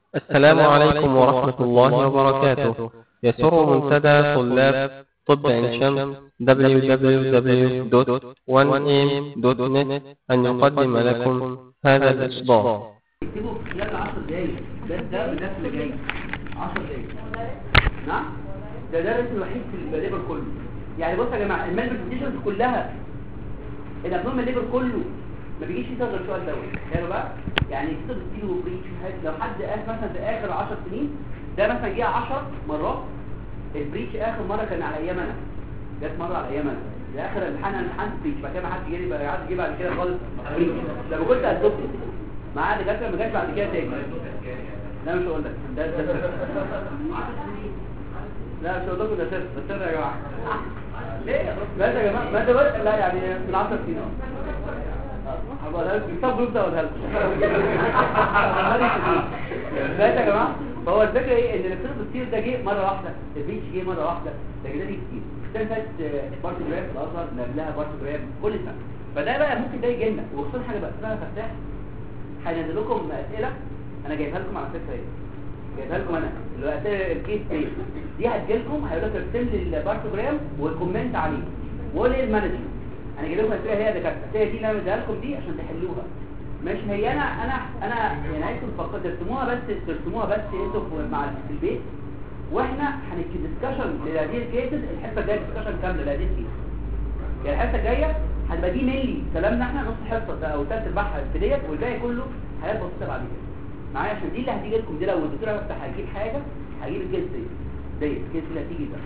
السلام عليكم ورحمة الله وبركاته يسر منتدى طلاب طب عين شمس www.1am.net أن يقدم لكم هذا الإصدار اكتبوا في خلال 10 دقايق ده ده الدرس اللي جاي 10 دقايق نعم ده درس الوحيد في الليبر كله يعني بصوا يا جماعه المال برزنتيشنز كلها الابنورمال ليبر كله ما بيجيش فيه غير السؤال دوت حلو بقى يعني كتب ستيل وبريتش وهاد لو حد قال مثلا في اخر 10 سنين ده مثلا جه 10 مرات البريتش اخر مره كان على ايام انا جت مره على ايام انا ده اخر امتحان انا امتحنت بريتش بعد كده ما حدش جه بقى حد جه بعد كده خالص بريتش لما كنت هتدكتور معاه دكاتره ما جاش بعد كده تاني لا مش هقول لك ده ده سر. لا مش هقول لكم ده سر ده سر يا جماعه ليه بس يا جماعه ما ده بس لا يعني من 10 سنين اهو هبقى لكم طب جروب ده اقولها لكم لا يا جماعه فهو الفكره ايه ان الاكسيد الكتير ده جه مره واحده البيتش جه مره واحده ده كده دي كتير السنه اللي فاتت بارت جرام في الازهر اللي قبلها بارت جرام كل سنه فده بقى ممكن ده يجي لنا وخصوصا حاجه بقى اسمها فتاح هينزل لكم اسئله انا جايبها لكم على فكره ايه جايبها لكم انا اللي هو اسئله الكيس دي دي هتجي لكم هيقول لك ارسم لي البارتوجرام وكومنت عليه وقول ايه المانجمنت انا جايب لكم اسئله هي ده كانت الاسئله دي اللي انا مديها لكم دي عشان تحلوها مش هي انا انا انا يعني عايزكم تفكروا ترسموها بس ترسموها بس انتوا في- مع في البيت واحنا هنكتب ديسكشن لهذه الكيسز الحصه الجايه ديسكشن كامله لهذه الكيسز يعني الحصه الجايه هتبقى دي ملي كلامنا احنا نص حصه ده او ثلاث ارباعها في ديت والباقي كله حاجات بسيطه بعد كده معايا عشان دي اللي هتيجي لكم دي لو الدكتور هيفتح هيجيب حاجه هيجيب الكيس دي ديت الكيس اللي هتيجي ده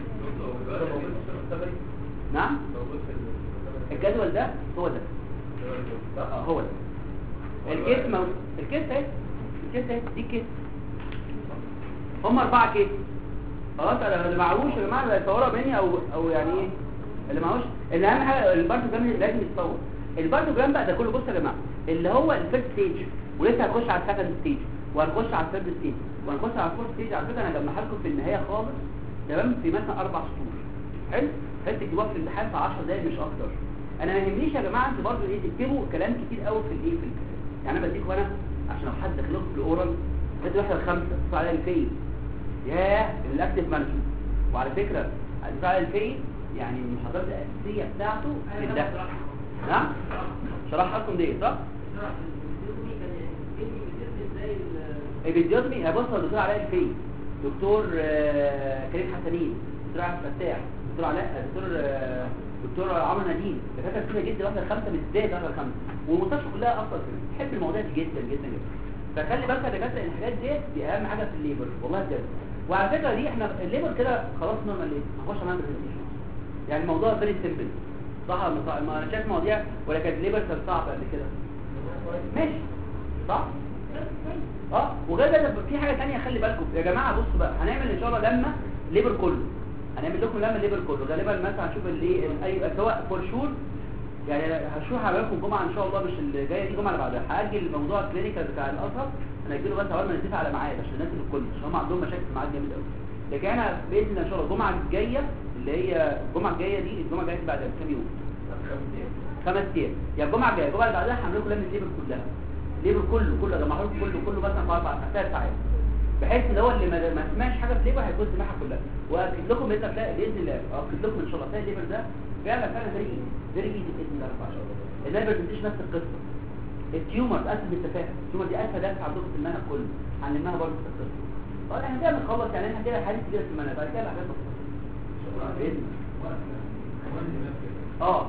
نعم الجدول ده هو ده اه هو ده الكيس مو... الكيس اهي الكيس اهي دي كيس هم اربعه كيس خلاص انا اللي معهوش يا جماعه اللي هيصورها مني او او يعني ايه اللي معهوش اللي اهم حاجه البارتوجرام لازم يتصور البارتوجرام بقى ده كله بصوا يا جماعه اللي هو الفيرست ستيج ولسه هنخش على السكند ستيج وهنخش على الثيرد ستيج وهنخش على الفورث ستيج على فكره انا هجمعها لكم في النهايه خالص تمام في مثلا اربع سطور حلو حلو تكتبوها في الامتحان في 10 دقايق مش اكتر انا ما يهمنيش يا جماعه انتوا برضه ايه تكتبوا كلام كتير قوي في الايه في ال- يعني انا بديكم انا عشان لو حد دخلكم في الاورال كانت واحده الخمسه تدفع عليها الفيل ياه الاكتيف مانجمنت وعلى فكره هتدفع عليها الفيل يعني المحاضرات الاساسيه بتاعته في الدخل نعم شرحها لكم دي صح الفيديوزمي هبص الدكتور علاء الفيل دكتور آه، كريم حسنين دكتور عبد الفتاح دكتور علاء دكتور آه، دكتور عمرو نديم دكاتره كتير جدا واحده الخمسه بالذات واحده الخمسه والمستشفى كلها اصلا كده بتحب المواضيع دي جدا جدا جدا فخلي بالك يا دكاتره إن الحاجات ديت دي اهم حاجه في الليبر والله بجد وعلى فكره دي احنا الليبر كده خلاص نورمال ليه هنخش على برزنتيشن يعني الموضوع فيري سيمبل صح ولا مش صح ما انا شايف مواضيع ولا كانت الليبر كان صعب قبل كده ماشي صح اه وغير كده في حاجه ثانيه خلي بالكم يا جماعه بصوا بقى هنعمل ان شاء الله لما ليبر كله هنعمل لكم لما ليبر كله غالبا مثلا هنشوف الايه اي سواء فور شور يعني هشوف هعملكم الجمعه ان شاء الله مش اللي جايه دي الجمعه اللي بعدها هاجل الموضوع الكلينيكال بتاع الازهر هنأجله بس اول ما نتفق على ميعاد عشان الناس اللي الكل عشان هم عندهم مشاكل في الميعاد جامد قوي لكن انا باذن الله ان شاء الله الجمعه الجايه اللي هي الجمعه الجايه دي الجمعه الجايه دي بعد كام يوم خمس ايام يا الجمعه الجايه الجمعه اللي بعدها هعمل لكم لجنه ليبر كلها ليبر كله كله ده محروق كله كله مثلا في اربع ثلاث ساعات بحيث ان هو اللي ما ما سمعش حاجه في ليبر هيكون سمعها كلها واكد لكم باذن الله باذن الله اكد لكم ان شاء الله تلاقي الليبر ده فعلا فعلا زي زي ايزي باذن الله ان شاء الله الليبر مش نفس القصه التيومر اسهل من التفاهه التيومر دي اسهل درس عندكم في المنهج كله هنلمها برضه في القصه اه احنا كده بنخلص يعني احنا كده حاجات كتير في المنهج بعد كده حاجات بسيطه باذن الله. اه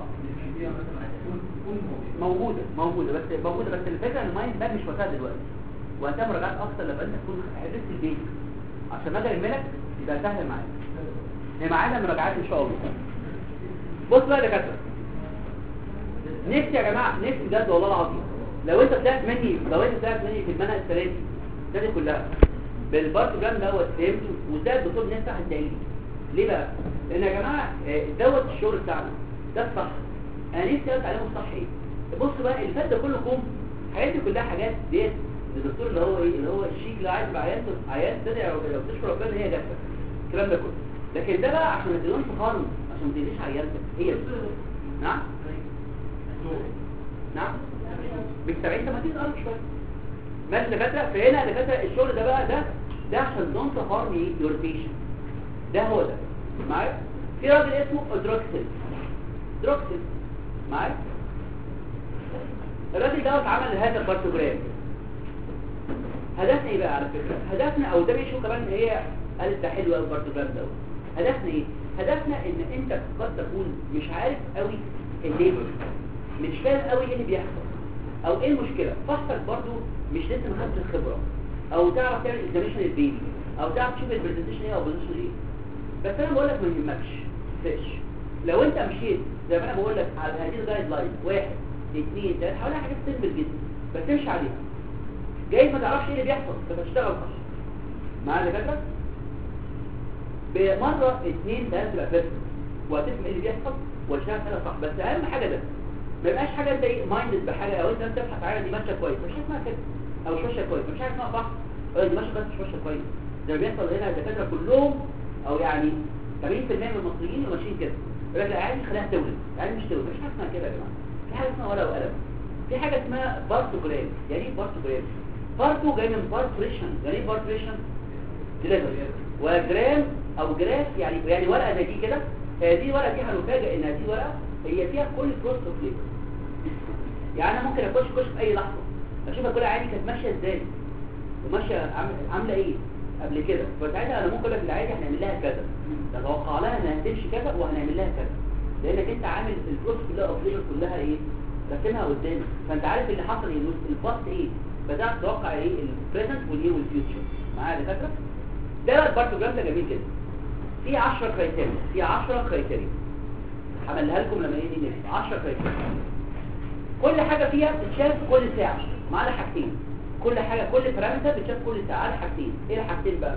موجودة موجودة بس موجودة بس الفكرة ان المايند ماب مش وقتها دلوقتي وقتها مراجعات اكتر لما انت تكون حرست البيت عشان ما اجي الملك يبقى سهل معاك هي معانا مراجعات ان شاء الله بص بقى يا دكاتره نفسي يا جماعه نفسي بجد والله العظيم لو انت طلعت مني لو انت طلعت مني في المنهج الثلاثي الثلاثي كلها بالبارتوجرام دوت فهمته وده الدكتور نفتح هتلاقيه ليه بقى؟ لان يا جماعه آه، دوت الشغل بتاعنا ده الصح انا نفسي اقول عليهم الصح ايه بص بقى اللي فات ده كله كوم الحاجات دي كلها حاجات ديت الدكتور اللي هو ايه اللي هو الشيك اللي عايز يبقى عيان عيان تدعي لو لو تشكر ربنا هي جافه الكلام ده كله لكن ده بقى عشان ما تدينوش تقارن عشان ما تدينيش عيانتك هي دي. نعم نعم بالتبعين طب ما تيجي نقرب شويه ماشي دكاتره فهنا دكاتره الشغل ده بقى ده ده عشان دونت هارم ايه يور بيشنت ده هو ده معايا في راجل اسمه ادروكسل ادروكسل معايا الراجل دوت عمل هذا البارتوجرام هدفنا ايه بقى على فكره هدفنا او ده بيشوف كمان ان هي قالت ده حلو قوي البارتوجرام دوت هدفنا ايه هدفنا ان انت قد تكون مش عارف قوي الليبر مش فاهم قوي ايه اللي بيحصل او ايه المشكله فحصك برضو مش لسه ما خدتش الخبره او تعرف تعمل اكزاميشن البيبي او تعرف تشوف البرزنتيشن ايه او البوزيشن ايه بس انا بقول لك ما يهمكش فيش لو انت مشيت زي ما انا بقول لك على هذه الجايد لاين واحد اثنين ثلاثه حوالي حاجات سيمبل جدا بس تمشي عليها جاي ما تعرفش ايه اللي بيحصل فتشتغل صح معايا يا دكاتره بمره اثنين ثلاثه تبقى بيرفكت وهتفهم ايه اللي بيحصل وتشتغل حاجه صح بس اهم حاجه ده ما يبقاش حاجه انت ايه مايندد بحاجه او انت بتبحث عن دي ماشيه كويس مش حاجه اسمها كده او مش ماشيه كويس مش حاجه اسمها صح أو دي ماشيه بس مش ماشيه كويس زي ما بيحصل هنا الدكاتره كلهم او يعني 80% من المصريين اللي ماشيين كده يقول لك عادي خليها تولد عادي مش تولد مش حاجه اسمها كده يا جماعه في حاجه اسمها ورقه وقلم في حاجه اسمها بارتوجرام يعني ايه بارتوجرام بارتو جاي من بارتريشن يعني ايه بارتريشن ديليفري وجرام او جراف يعني يعني ورقه زي دي كده هذه الورقه دي هنفاجئ ان هذه ورقه هي فيها كل بروسس اوف ليبر يعني انا ممكن اخش كشف في اي لحظه اشوفها كل عادي كانت ماشيه ازاي وماشيه عامله عامله ايه قبل كده فساعتها انا ممكن اقول لك العادي هنعمل لها كذا نتوقع لها انها هتمشي كذا وهنعمل لها كذا لانك انت عامل البروسس كلها اوف ليبر كلها ايه راسمها قدامك فانت عارف اللي حصل ايه الباست ايه بدات تتوقع ايه البريزنت والايه والفيوتشر معايا يا دكاتره ده البارتوجرام ده جميل جدا في 10 كرايتيريا في 10 كرايتيريا هعملها لكم لما نيجي نكتب 10 كرايتيريا كل حاجه فيها بتتشاف كل ساعه ما عدا حاجتين كل حاجه كل بارامتر بتتشاف كل ساعه عدا حاجتين ايه الحاجتين بقى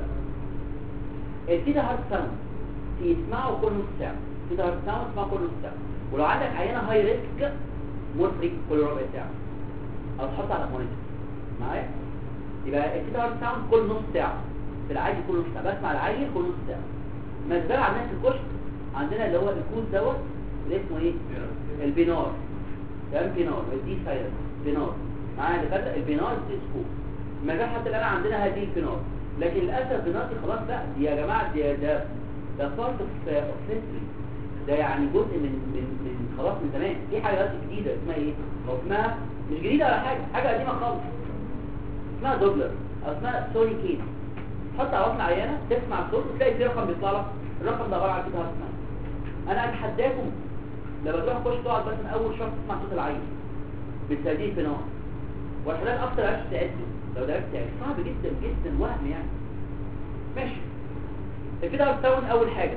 الكده هارد ساوند تسمعه كل نص ساعه كده هارد ساوند تسمعه كل نص ساعه ولو عندك عينه هاي ريسك مور فريك كل ربع ساعه او تحط على مونيتور معايا يبقى الكده هارد ساوند كل نص ساعه في العادي كل نص ساعه بسمع العادي كل نص ساعه مزرعه عندنا في الكشك عندنا اللي هو الكود دوت اللي اسمه ايه البينار تمام بينار دي سايلنس بينار معايا اللي فات البينار دي سكوب المزرعه حتى الان عندنا هذه البينار لكن للاسف بينار دي خلاص لا دي يا جماعه دي ده ده بارت اوف اوف ده يعني جزء من من من خلاص من زمان في حاجه دلوقتي جديده اسمها ايه او اسمها مش جديده ولا حاجه حاجه قديمه خالص اسمها دوبلر او اسمها سوني كيس تحط على وزن عينه تسمع الصوت وتلاقي في رقم بيطلع لك الرقم ده عباره عن كده هتسمع انا اتحداكم لما تروح تخش تقعد بس من اول شهر تسمع صوت العين بالتهديد في نار والحلال اكتر عرفت تعده لو درست تعد صعب جدا جدا وهم يعني ماشي كده هارد ساوند اول حاجه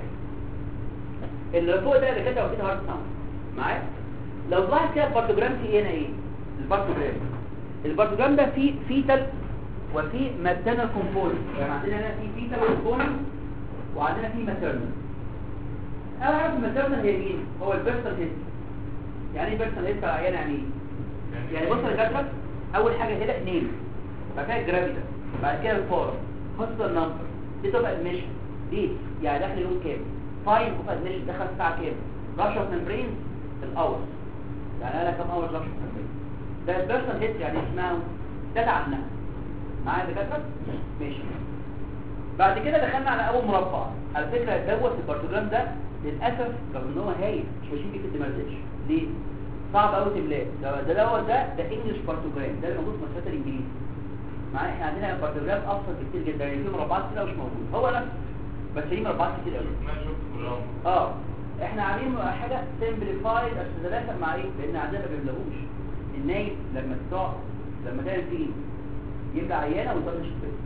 اللي فوق ده اللي كده كده هارد ساوند معايا لو ظهر كده البارتوجرام في هنا ايه البارتوجرام البارتوجرام ده فيه فيتال وفي ماتيرنال كومبوننت يعني عندنا هنا في فيتال كومبوننت وعندنا في ماتيرنال انا عارف الماتيرنال هي مين هو البيرسونال هيستوري يعني ايه بيرسونال هيستوري عيان يعني ايه يعني بص يا دكاتره اول حاجه هنا نيم بعد كده الجرافيدا بعد كده الفور هوسبيتال نمبر دي تبقى ادميشن دي يعني داخل يوم كام تايم اوف ادميشن دخل الساعه كام رش اوف ممبرين الاورز يعني انا كام اورز رش اوف ممبرين ده البيرسونال هيستوري يعني اسمها ده عنها معايا يا دكاتره ماشي بعد كده دخلنا على اول مربع على فكره دوت البارتوجرام ده للاسف رغم ان هو هايل مش ماشيين بيه في الدمرداش ليه صعب قوي تملاه ده ده دوت ده ده انجلش بارتوجرام ده اللي موجود في مسافات الانجليزي معايا احنا عندنا بارتوجرام ابسط بكتير جدا يعني في مربعات كده مش موجود هو نفسه بس في مربعات كتير قوي اه احنا عاملين حاجه سمبليفايد عشان تتناسب مع ايه لان عندنا ما بيملاهوش النايب لما تقع لما تعمل فيه يبقى عيانه ويطلع شفاف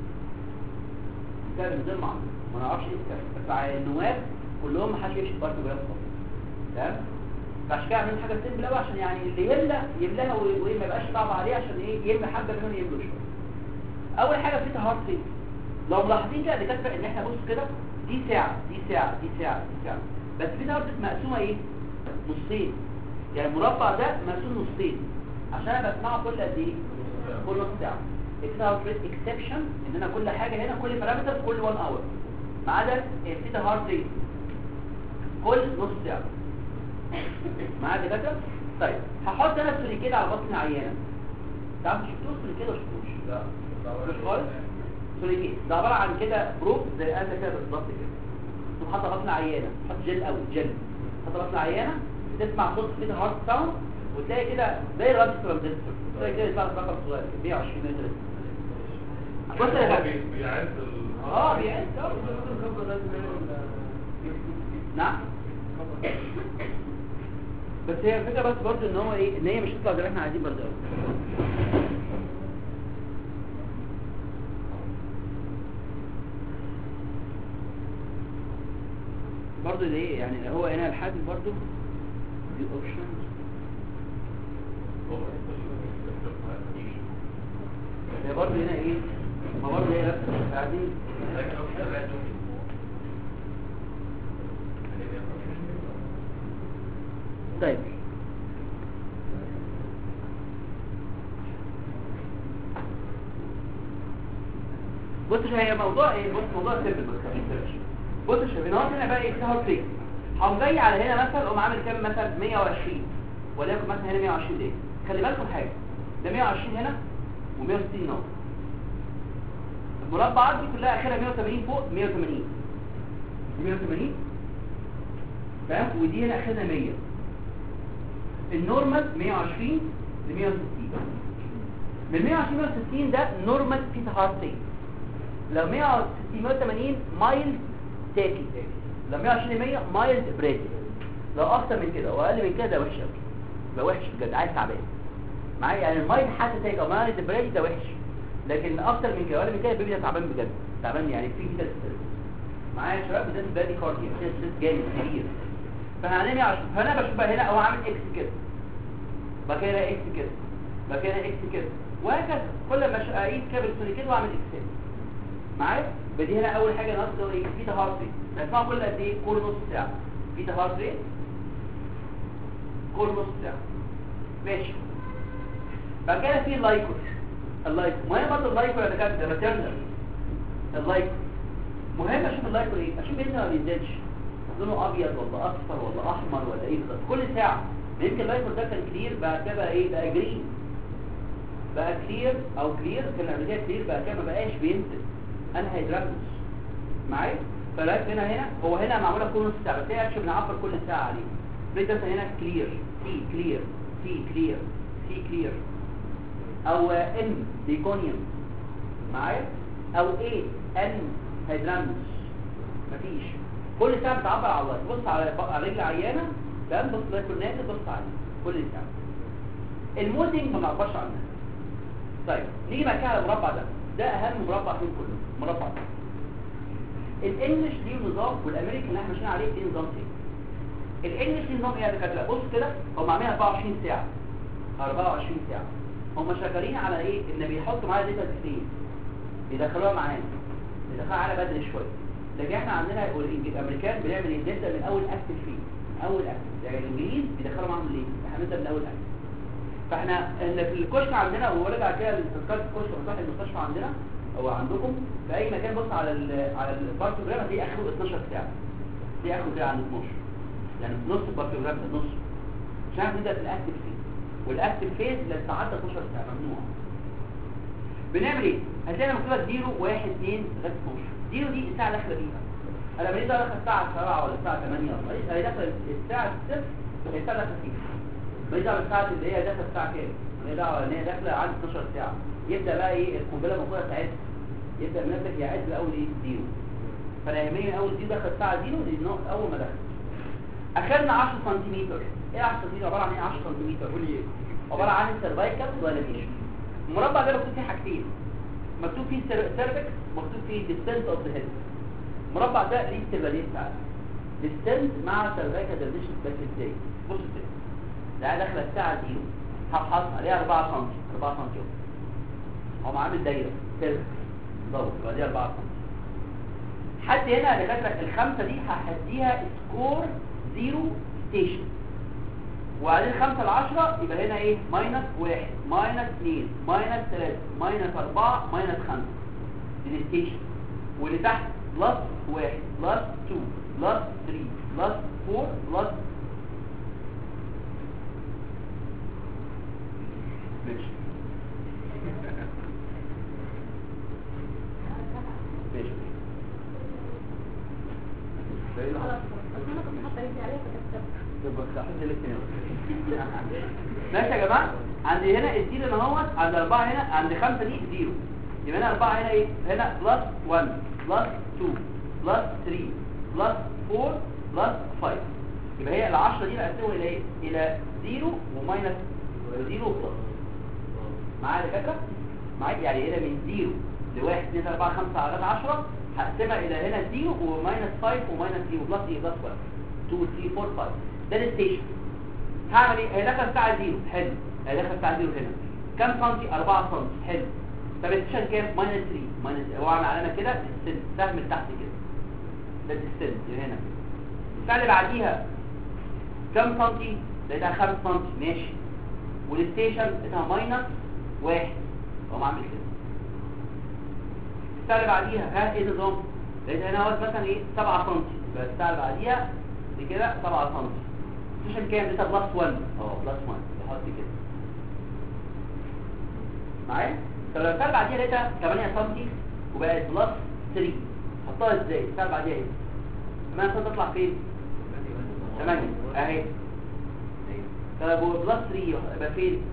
كان من غير معنى ما نعرفش ايه الكلام بس على النواب كلهم ما حدش يمشي بارتوجرام خالص تمام فعشان كده عاملين حاجه سيمبل قوي عشان يعني اللي يملى يملاها وايه ما يبقاش صعب عليه عشان ايه يملى حبه كمان يملوا شويه اول حاجه في هارد ريت لو ملاحظين كده دكاتره ان احنا بص كده دي ساعه دي ساعه دي ساعه دي ساعه بس في هارد ريت مقسومه ايه نصين يعني المربع ده مقسوم نصين عشان انا بسمعه كل قد ايه كل نص ساعه الثيتا هارت ريت اكسبشن ان انا كل حاجه هنا كل بارامتر كل 1 اور ما عدا الثيتا هارت ريت كل نص ساعه معايا دكاتره طيب هحط انا سوريكيد على بطن عيانه تعرف شفتوه سوليكيت ولا شفتوش لا مش خالص سوليكيت ده عباره عن كده بروب زي قلب كده بالظبط كده تقوم حاطه بطن عيانه حط جل قوي جل حاطه بطن عيانه تسمع صوت كده هارت ساوند وتلاقي كده زي الراديو ترانزستور تلاقي كده يطلع رقم صغير 120 متر بص يا غالي بيعد ال- اه بيعد اه نعم بس هي الفكره بس برضه ان هو ايه ان هي مش هتطلع زي ما احنا عايزين برضه قوي برضه ده ايه يعني هو هنا الحاجز برضه دي اوبشن هي برضه هنا ايه ما برضه هي نفس عايزين طيب بص هي موضوع ايه بص موضوع سيمبل بس خليك تمشي بص يا شباب هنا هنا بقى ايه في هارت ريت هقوم جاي على هنا مثلا اقوم عامل كام مثلا 120 وليكن مثلا هنا 120 دقيقه خلي بالكم حاجه ده 120 هنا و160 نقطه المربعات دي كلها اخرها 180 فوق 180 180 فاهم ودي هنا اخرها 100 النورمال 120 ل 160 من 120 ل 160 ده نورمال في هارت ريت لو 160 180 مايلد تاكي لو 120 ل 100 مايلد بريد لو اكتر من كده واقل من كده ده وحش قوي ده وحش بجد عايز تعبان معايا يعني المايلد حتى تاكي او مايلد بريد ده وحش لكن اكتر من كده ولا من كده البيبي ده تعبان بجد تعبان يعني في كده ستريس معايا يا شباب ده بادي كارديا كده ستريس جامد كبير فهنعمل ايه عشان فانا بشوف بقى هنا هو عامل اكس كده بعد كده هنا اكس كده بعد كده هنا اكس كده وهكذا كل ما أش- اقيس كده بالسوني كده واعمل اكسات معايا بدي هنا اول حاجه نقص اللي هو ايه في هارت ريت هنسمعه كل قد ايه كل نص ساعه في هارت ريت كل نص ساعه ماشي بعد كده في اللايكوس اللايكو مهم برضه اللايكو يا دكاتره ماتيرنال اللايكو مهم اشوف اللايكو ايه اشوف بينزل ما بينزلش لونه ابيض ولا اصفر ولا احمر ولا ايه بالظبط كل ساعه يمكن اللايكو ده كان كلير بقى كده بقى ايه بقى جرين بقى كلير او كلير كان قبل كده كلير بقى كده ما بقاش بينزل انا هيدراجوس معايا فلايك هنا هنا هو هنا معموله كل نص ساعه بس هي اكشن بنعبر كل ساعه عليه بيت مثلا هنا كلير سي كلير سي كلير سي كلير او ام ديكونيوم معايا او ايه ان هيدرانوس مفيش كل ساعه بتعبر على الله بص على على رجل عيانه تمام بص لا كل نازل بص عليه كل ساعه المودنج ما نعبرش عنها طيب نيجي بقى كده على المربع ده ده اهم مربع فيهم كلهم مربع ده الانجليش ليه نظام والامريكان اللي احنا ماشيين عليه ليه نظام تاني الانجليش ليه نظام ايه يا دكاتره بص كده هم عاملين 24 ساعه 24 ساعه هم شغالين على ايه ان بيحطوا معايا داتا كتير بيدخلوها معانا بيدخلوها على بدري شويه لكن احنا عندنا والإنج- الامريكان بنعمل ايه نبدا من اول اكتف فيه من اول اكتف يعني الانجليز بيدخلوا معاهم ليه احنا بنبدا من اول اكتف فاحنا ان في الكشك عندنا وهو راجع كده لتذكره الكشك وصاحب المستشفى عندنا او عندكم في اي مكان بص على ال على البارتوجرام هتلاقي اخره 12 ساعه دي اخره كده عند 12 يعني نص البارتوجرام ده نص عشان نبدا في الاكتف فيه والاكتف فيز اللي بتعدى 12 ساعه ممنوع بنعمل ايه هتلاقي مكتوبه زيرو واحد اثنين لغايه 12 زيرو دي الساعه داخله بيها انا بنيت داخل الساعه 7 ولا الساعه 8 ولا انا داخل الساعه 6 هي الساعه داخله فيها ماليش دعوه بالساعه اللي هي داخله الساعه كام ماليش دعوه ان هي داخله عند 12 ساعه يبدا بقى ايه القنبله الموجوده تعد يبدا من نفسك يعد الاول ايه زيرو فانا يهمني اول زيرو دخل الساعه زيرو دي النقطه اول ما دخل اخرنا 10 سنتيمتر ايه 10 سنتيمتر عباره عن ايه 10 سنتيمتر قول لي ايه عباره عن السيرفايكال دايلاتيشن المربع ده مكتوب فيه حاجتين مكتوب فيه سيرفكس مكتوب فيه ديستنس اوف ذا هيد المربع ده ليه استغلاليه بتاعته ديستنس مع سيرفايكال دايلاتيشن بس ازاي بص كده ده داخله الساعه زيرو هفحص عليها 4 سم 4 سم هو عامل دايره سيرفكس ضوء يبقى دي 4 سم حد هنا دكاتره الخمسه دي هحديها سكور زيرو ستيشن وبعدين 5 ل 10 يبقى هنا ايه ماينس 1 ماينس 2 ماينس 3 ماينس 4 ماينس 5 دي الستيشن واللي تحت بلس 1 بلس 2 بلس 3 بلس 4 بلس ماشي فايه اللي خلاص حصل بس انا كنت حاطه رجلي عليها فكتبت يبقى تحط لك تاني ماشي يا جماعه عندي هنا الزيرو هنا اهوت عند أربعة هنا عند خمسة دي زيرو يبقى هنا أربعة هنا ايه هنا بلس 1 بلس 2 بلس 3 بلس 4 بلس 5 يبقى هي العشرة دي بقسمهم الى ايه الى زيرو وماينس زيرو بلس معايا يا دكاتره معايا يعني هنا من زيرو لواحد اثنين ثلاثة أربعة خمسة على 10 هقسمها إلى هنا زيرو وماينس 5 وماينس زيرو بلس ايه بلس 1 2 3 4 5 ده الستيشن هعمل ايه هيدخل الساعة زيرو حلو هيدخل الساعة زيرو هنا كام سنتي 4 سنتي حلو طب الستيشن كام ماينس 3 ماينس هو عامل علامة كده السن سهم من تحت كده ده السن اللي هنا الساعة اللي بعديها كام سنتي لقيتها 5 سنتي ماشي والستيشن لقيتها ماينس واحد هو عامل كده الساعة اللي بعديها ها ايه النظام لقيت هنا اهوت مثلا ايه 7 سم يبقى الساعة اللي بعديها دي كده 7 سم السيشن كام لقيتها بلس 1 اه بلس 1 بحط كده معايا طب لو الساعة اللي بعديها لقيتها 8 سم وبقت بلس 3 حطها ازاي الساعة اللي بعديها ايه 8 سم تطلع فين 8 اهي طب وبلس 3 يبقى فين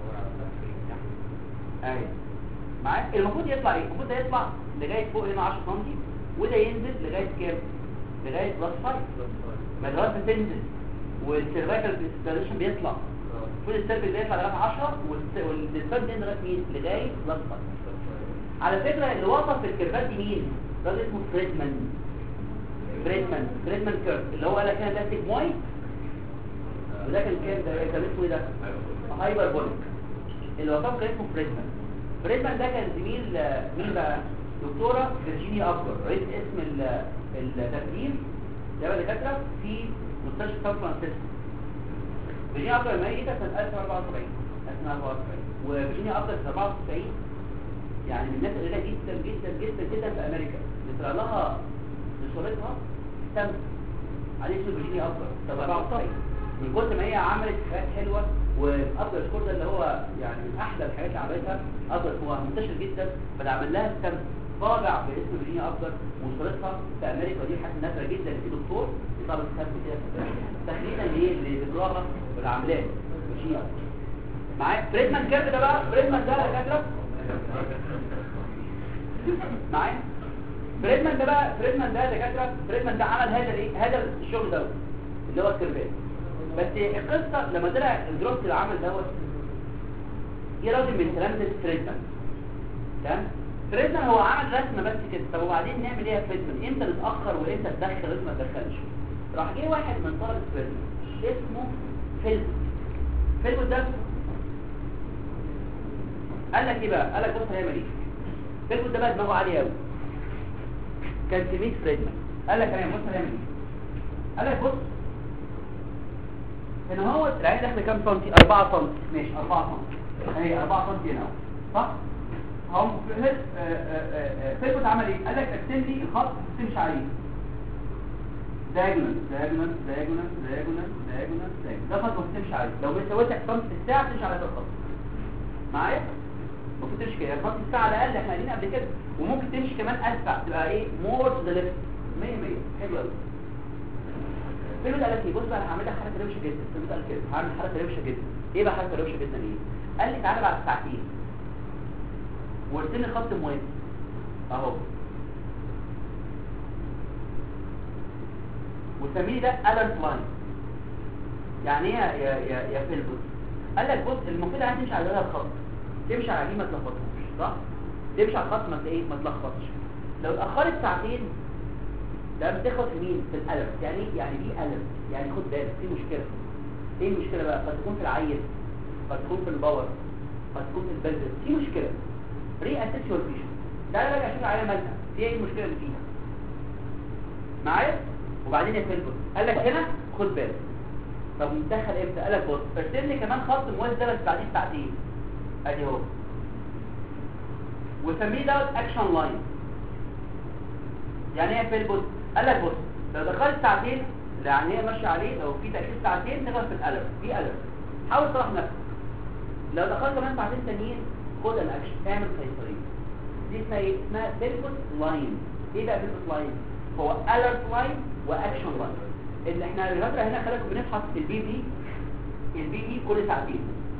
اهي معايا المفروض يطلع ايه المفروض ده يطلع لغايه فوق هنا 10 سم وده ينزل لغايه كام لغايه بلس 5 ما لغايه ما تنزل والسيرفايكال ديستريشن بيطلع المفروض السيرفيس بيطلع لغايه 10 والديسبند ينزل لغايه مين لغايه بلس 5 على فكره اللي وصف الكيرفات دي مين راجل اسمه فريدمان فريدمان فريدمان كيرف اللي هو قال لك هنا ده سيجمويد وده كان كام ده كان اسمه ايه ده هايبربوليك اللي وصفه كان اسمه فريدمان فريدمان ده كان زميل مين بقى دكتورة فيرجينيا أكبر رئيس اسم ال- التخدير ده بقى دكاترة في مستشفى سان فرانسيسكو فيرجينيا أكبر ميتة سنة 1974 1974 وفيرجينيا أكبر سنة 94 يعني من الناس القليلة جدا جدا جدا جدا في أمريكا اللي طلع لها بصورتها تم عليه اسم فيرجينيا أكبر سنة 94 من كتر ما هي عملت حاجات حلوة وأفضل سكور ده اللي هو يعني من أحلى الحاجات اللي عملتها أفضل هو منتشر جدا فعمل لها ستم طابع باسم فيرجينيا أفضل وصورتها في أمريكا ودي حاجة نادرة جدا في دكتور يطلع ستم كده تخليدا لإيه لذكراها والعملات فيرجينيا أفضل معايا فريدمان كيرف ده بقى فريدمان ده يا دكاتره معايا فريدمان ده بقى فريدمان ده يا دكاتره فريدمان ده عمل هذا الايه هذا الشغل دوت اللي هو الكيرفات بس القصة لما طلع الدروس اللي عمل دوت جه راجل من تلامذة فريدمان تمام فريدمان هو عمل رسمة بس كده طب وبعدين نعمل ايه يا فريدمان امتى نتأخر وامتى تدخل وامتى ما تدخلش راح جه واحد من طلبة فريدمان اسمه فيلم فيلم ده قال لك ايه بقى قال لك بص هيعمل ايه فيلم ده بقى دماغه عالية قوي كان تلميذ فريدمان قال لك انا بص هيعمل ايه قال لك بص هنا هو العين داخله كام سنتي 4 سنتي ماشي 4 سنتي اهي 4 سنتي هنا اهو صح هم فيلم عمل ايه قال لك ارسم لي الخط تمشي عليه دايجونال دايجونال دايجونال دايجونال دايجونال ده خط المفروض تمشي عليه لو سويت سنتي في الساعه تمشي على هذا الخط معايا المفروض تمشي كده خط الساعه على الاقل احنا قايلين قبل كده وممكن تمشي كمان اسرع تبقى ايه مور تو ذا ليفت 100 100 حلو قوي فيلم قال لك ايه بص بقى انا هعمل لك حركه روشه جدا فيلم قال كده هعمل حركه روشه جدا ايه بقى حركه روشه جدا ايه قال لي تعالى بعد ساعتين وارسم لي خط موازي اهو وسميه ده الرت لاين يعني ايه يا يا يا, يا فيلبوس قال لك بص المفروض عايز تمشي على هذا الخط تمشي عليه ما تلخبطوش صح تمشي على الخط ما ايه ما تلخبطش لو اتاخرت ساعتين ده بتاخد في مين في الالم يعني ايه يعني دي الم يعني خد بالك في مشكله ايه المشكله بقى قد تكون في العيل قد تكون في الباور قد تكون في البلد في مشكله ري اسيشوال فيشن ده انا بقى اشوف العيله مالها في ايه المشكله اللي فيها معايا وبعدين يا فيلبوس قال لك هنا خد بالك طب ندخل امتى قال لك بص ارسم لي كمان خط موازي ده بس بعدين ساعتين ادي اهو وسميه دوت اكشن لاين يعني ايه يا فيلبوس قال لك بص لو دخلت ساعتين يعني هي ماشيه عليه لو في تاكيد ساعتين تغلط في الالم في الم حاول تصلح نفسك لو دخلت كمان ساعتين تانيين خد الاكشن اعمل قيصريه دي اسمها ايه اسمها فيلبوس لاين ايه بقى فيلبوس لاين هو alert line واكشن لاين اللي احنا الفتره هنا خلينا بنفحص البي بي البي بي كل ساعتين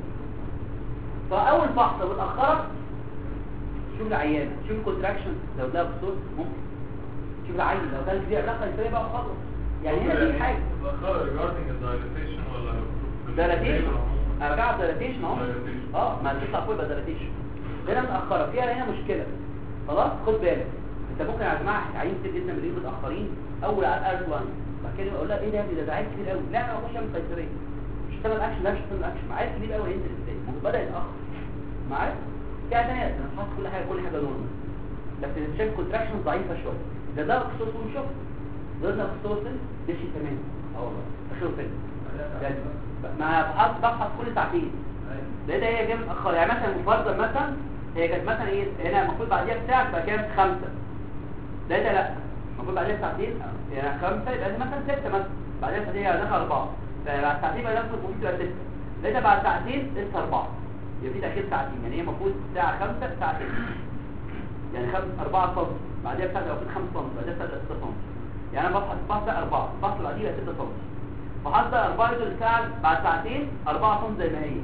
فاول فحصه متاخره شوف العيان شوف الكونتراكشن لو ده بصوت ممكن شوف العين لو ده كبير علاقه ازاي بقى خلاص يعني هنا في حاجه regarding the dilatation ولا دلاتيشن ارجع دلاتيشن اهو Dilatation. اه ما تطلع فوق يبقى دلاتيشن هنا متاخره فيها هنا مشكله خلاص خد بالك انت ممكن يا جماعه عيين كتير جدا من اللي متاخرين اول على الارض لاين بعد كده اقول لها ايه ده يا ابني ده ده عيل كبير قوي لا انا بخش اعمل قيصريه مش هشتغل اكشن لا مش هشتغل اكشن عيل كبير قوي هينزل ازاي ما هو بدا يتاخر معاك في حاجه ثانيه انا حاطط كل حاجه كل حاجه نورمال بس شايف كونتراكشن ضعيفه شويه ده ده خصوص ونشوف ده ده خصوص ده شيء تمام اه والله اخره فين ما بحث ببحث كل ساعتين ده ده هي جايه متاخره يعني مثلا مفضل مثلا هي كانت مثلا ايه هنا المفروض بعديها بساعه تبقى كام خمسة ده ده لا المفروض بعديها ساعتين يعني خمسة يبقى ده مثلا ستة مثلا بعدها ساعتين يبقى داخل أربعة بعد ساعتين يبقى داخل المفروض تبقى ستة ده ده بعد ساعتين لسه أربعة يبقى في تأخير ساعتين يعني هي المفروض الساعة خمسة ساعتين يعني خمس أربعة صم بعدها بساعة المفروض خمس صم بعدها بساعة ستة صم يعني أنا بفحص بفحص أربعة بفحص بعديها يبقى ستة صم بحط أربعة يدول الساعة بعد ساعتين أربعة صم زي ما هي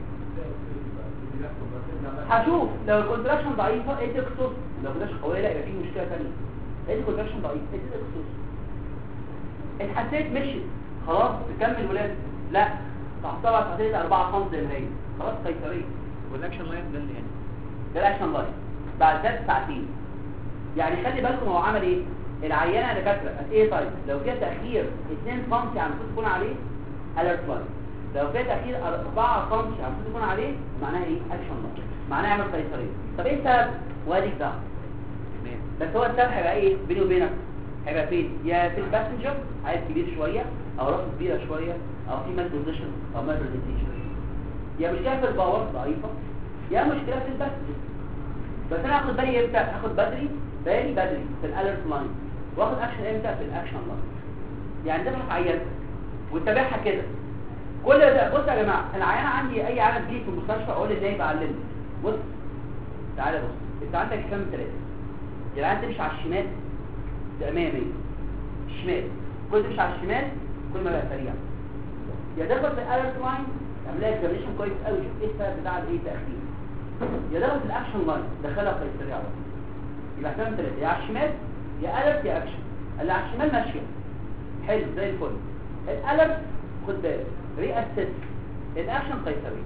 هشوف لو الكونتراكشن ضعيفة ايه تكسس لو الكونتراكشن قوية لا يبقى في مشكلة ثانية ايه الكونتراكشن ضعيف ايه تكسس اتحسيت مشيت خلاص تكمل ولاد لا تحطها بعد ساعتين أربعة خمس زي ما هي خلاص قيصرية والاكشن لاين ده اللي يعني ده الاكشن لاين بعد ثلاث ساعتين يعني خلي بالكم هو عمل ايه العيانه اللي كاتره ايه طيب لو فيها تاخير 2 سم يعني المفروض تكون عليه اليرت لاين لو فيها تاخير 4 سم يعني المفروض تكون عليه معناها ايه اكشن لاين معناها يعمل قيصريه طب ايه السبب واديك ده تمام بس هو السبب هيبقى ايه بيني وبينك هيبقى فين يا في الباسنجر عايز كبير شويه او راسه كبيره شويه او في مال بوزيشن او مال برزنتيشن يا مشكله في الباور ضعيفه يا مشكله في الباسنجر بس انا هاخد بالي امتى هاخد بدري بالي بدري في الالرت لاين واخد اكشن امتى في الاكشن لاين يعني ده في عيان وتتابعها كده كل ده بص يا جماعه العيان عندي اي عيان تجي في المستشفى اقول للنايب علمني بص تعالى بص انت عندك كام ثلاثه العيان تمشي على الشمال ده 100 100 الشمال كل ما تمشي على الشمال كل ما بقى سريع يا دخل في الالرت لاين تعمل لها اكزامينشن كويس قوي شوف ايه السبب بتاع الايه تاخير يا دخل في الاكشن لاين دخلها في السريع على طول يبقى كام ثلاثه يا على الشمال يا الرت يا اكشن اللي على الشمال ماشيه حلو زي الفل الالرت خد بالك ري اسيست الاكشن قيصري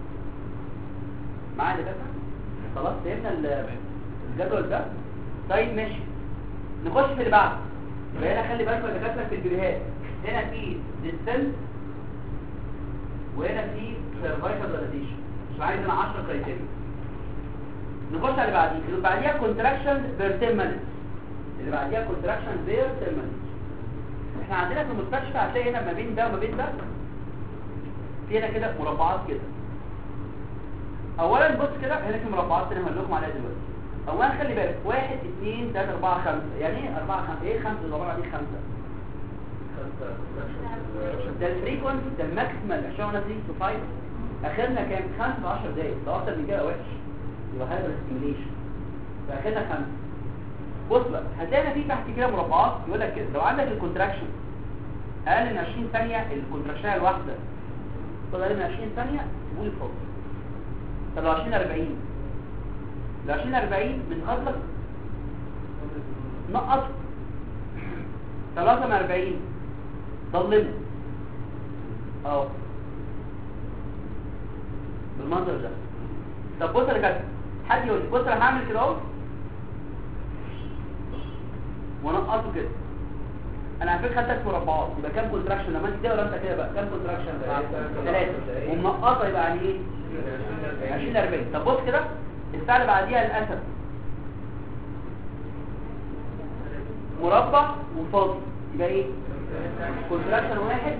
معايا يا دكاتره خلاص فهمنا ال- الجدول ده طيب ماشي نخش في اللي بعده يبقى هنا خلي بالكم يا دكاتره في الفيديوهات هنا في ديستنس وهنا في سيرفايكال ديلاتيشن مش عايز انا 10 كرايتيريا نخش على اللي بعديه اللي بعديها كونتراكشن بير 10 minutes اللي بعديها كونتراكشن بير 10 minutes احنا عندنا في المستشفى هتلاقي هنا ما بين ده وما بين ده في هنا كده مربعات كده اولا بص كده هنا في مربعات انا هقول لكم عليها دلوقتي اولا خلي بالك واحد اثنين ثلاثة أربعة خمسة يعني ايه أربعة خمسة ايه خمسة الأربعة دي خمسة ده الفريكونسي ده الماكسيمال عشان انا 3 تو 5 اخرنا كام 5 10 دقايق ده اكتر من كده وحش يبقى هايبر ستيميليشن فاخرنا 5 بص بقى هتلاقي في تحت كده مربعات يقول لك كده لو عندك الكونتراكشن اقل من 20 ثانيه الكونتراكشن الواحده طب اقل من 20 ثانيه سيبوا لي فاضي طب لو 20 40 لو 20 40 من فضلك نقص طب لو من 40 ضلمه اهو بالمنظر ده طب بص يا كابتن حد يقول لي بص انا هعمل كده اهو ونقصه كده انا على فكره خدتك مربعات يبقى كام كونتراكشن لما انت كده ولا انت كده بقى كام كونتراكشن ثلاثه ومنقصه يبقى يعني ايه 20 40 طب بص كده الساعه اللي بعديها الاسد مربع وفاضي يبقى ايه كونتراكشن واحد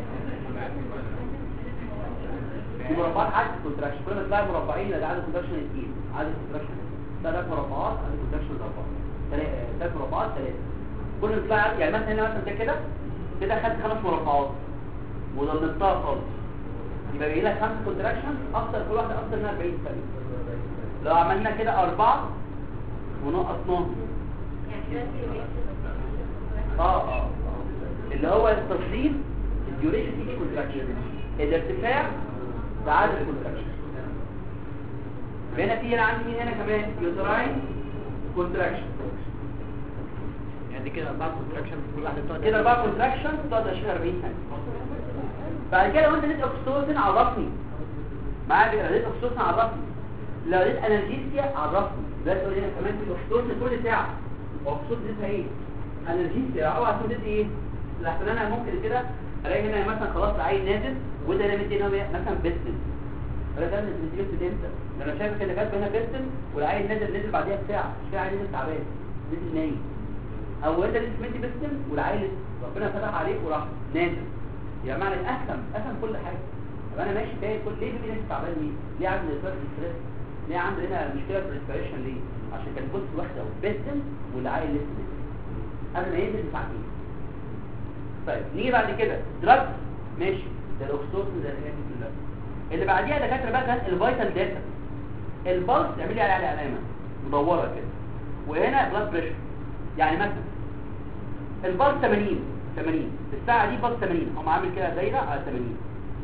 مربعات عدد كونتراكشن كل ما تلاقي مربعين يبقى ده عدد كونتراكشن اثنين عدد كونتراكشن ثلاث مربعات عدد كونتراكشن اربعه ثلاث مربعات ثلاثه كل ما تلاقي يعني مثلا هنا مثلا ده كده كده خدت خمس مربعات وضمنتها خالص يبقى باقي لك خمس كونتراكشن اكتر كل واحده اكتر من 40 ثانيه لو عملنا كده اربعه ونقصناهم اه اه اللي هو التصدير الديوريشن دي كونتراكشن الارتفاع ده عدد الكونتراكشن هنا في هنا عندي مين هنا كمان يوتراين كونتراكشن يعني دي كده اربعه كونتراكشن كل واحده بتقعد كده اربعه كونتراكشن تقعد 20 40 ثانيه بعد كده لو انت لقيت اوكسيتوسين عرفني معايا بقى لقيت اوكسيتوسين عرفني لو لقيت انرجيسيا عرفني ده تقول هنا كمان في اوكسيتوسين كل ساعه اوكسيتوسين ده ايه انرجيسيا اوعى تكون دي ايه لحسن انا ممكن كده الاقي هنا مثلا خلاص العين نازل وده انا مدي هنا مثلا بيستن انا ده اللي بتجيب في امتى ده انا شايف اللي كاتب هنا بيستن والعين نازل نزل بعديها بساعه مش كده عين نزل تعبان نزل نايم او انت لسه مدي بيستن والعين ربنا فتح عليك وراح نازل يا معنى اسهم اسهم كل حاجه طب انا ماشي تاني كل ليه بيجي ناس تعبان ليه ليه عندي ستريس ستريس ليه عندي هنا مشكله في الريسبيريشن ليه عشان كان بص واحده بيستن والعين لسه نازل قبل ما ينزل بساعتين طيب نيجي بعد كده دراج ماشي ده الاكسوتين ده الحاجات دي كلها اللي بعديها دكاتره بقى كانت الفيتال داتا البلس اعمل لي عليه علامه مدوره كده وهنا بلاد بريشر يعني مثلا البلس 80 80 في الساعه دي بلس 80 هم عامل كده دايره على 80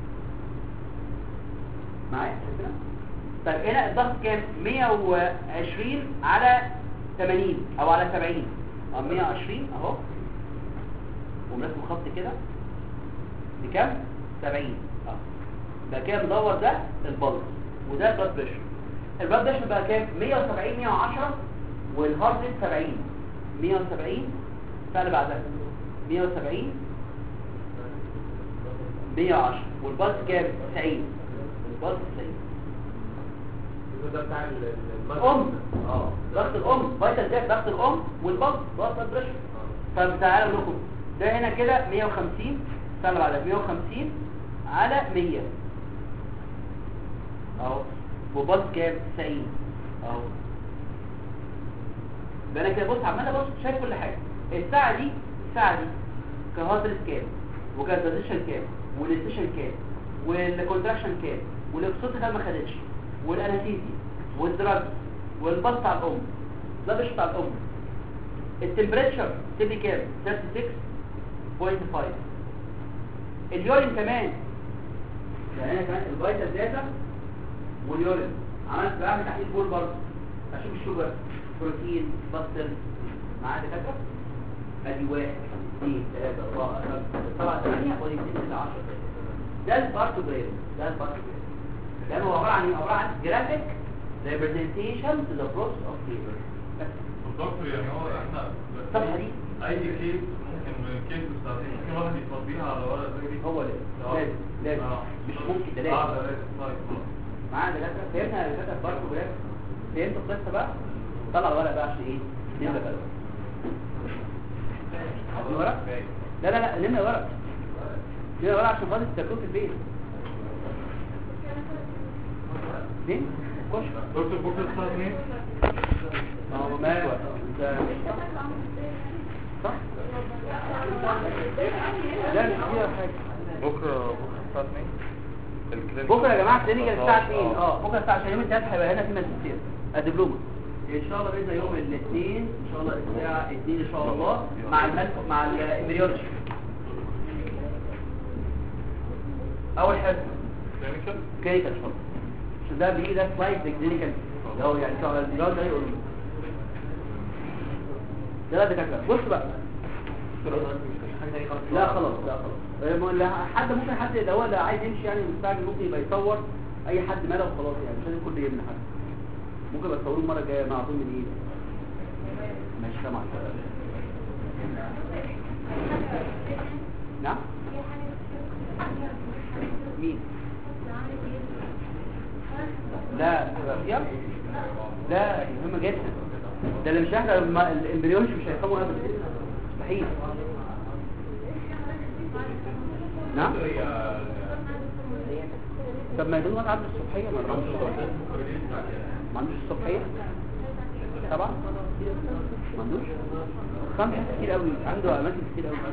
معايا شايف كده؟ طيب هنا الضغط كام 120 على 80 او على 70 اه 120 اهو ومرسم خط كده بكام 70 اه ده كده مدور ده البلس وده البلد بريشر البلد بريشر بقى كام 170 110 والهارت ريت 70 170 فعلا بعدها 170 110 والبلس كام 90 البلس 90 ده بتاع ال- ال- الام اه ضغط الام فيتال ده ضغط الام والبلس ضغط البريشر طب تعالوا لكم ده هنا كده 150 استنى بعدها 150 على 100 اهو وبلس كام 90 اهو ده انا كده بص عمال ابص شايف كل حاجه الساعه دي الساعه دي كهاترس كام وكالبوزيشن كام والستيشن كام والكونتراكشن كام والاكسوت ده ما خدتش والانستيزي والدراج والبلس على الام ده مش بتاع الام التمبريتشر تبقى كام 36.5 اليورين كمان يعني انا كمان الفيتال داتا واليورين عملت بعمل تحليل بول برضه اشوف الشوجر بروتين بطل معاه دكاتره ادي واحد اثنين ثلاثة أربعة خمسة سبعة ثمانية ودي ستة عشرة ده البارتوجرام ده البارتوجرام ده هو عبارة عن ايه؟ عبارة عن جرافيك representation to the process of labor بس دكتور يعني هو احنا الصفحة دي اي كيس ممكن من الكيس بتاعتين ممكن واحد يفضيها على ورقه زي دي هو لازم آه. لازم لازم آه. مش ممكن ده اه لازم ده لازم طيب خلاص. معانا دكاتره فهمنا يا دكاتره البارتوجرام فهمتوا القصه بقى طلع الورق بقى عشان ايه نملى بقى الورق عايزين ورق لا لا لا نملى ورق نملى ورق عشان خاطر تستخدموه في البيت فين خش دكتور بكره الساعه 2 اه ما ده صح لا مش فيها حاجه بكره بكره الساعه 2 الكلينيك بكره يا جماعه كلينيكال الساعه 2 اه بكره الساعه 2 يوم الثلاث هيبقى هنا في ماجستير الدبلومه ان شاء الله باذن يوم الاثنين ان شاء الله الساعه 2 ان شاء الله مع الملك مع الامبريولوجي اول حاجه كلينيكال كلينيكال ان شاء الله عشان ده بيجي ده سلايد كلينيكال اللي هو يعني شغل الجراند ده يقول ده لا دكاتره بص بقى لا خلاص لا خلاص آه، لا، حد ممكن حد لو هو اللي عايز يمشي يعني مستعجل ممكن يبقى يصور اي حد ماله وخلاص يعني مش لازم كل يمنع حد ممكن يبقى تصوروه المره الجايه مع طول من ايدك ماشي سامع نعم مين لا يا لا دي مهمه جدا ده اللي مش هيحضر الم- الامبريونش مش هيفهموا ابدا مستحيل نعم طب ما يدون وقت عدد الصبحيه ما عندوش الصبحيه ما عندوش الصبحيه طبعا ما عندوش خمسة كتير قوي عنده اماكن كتير قوي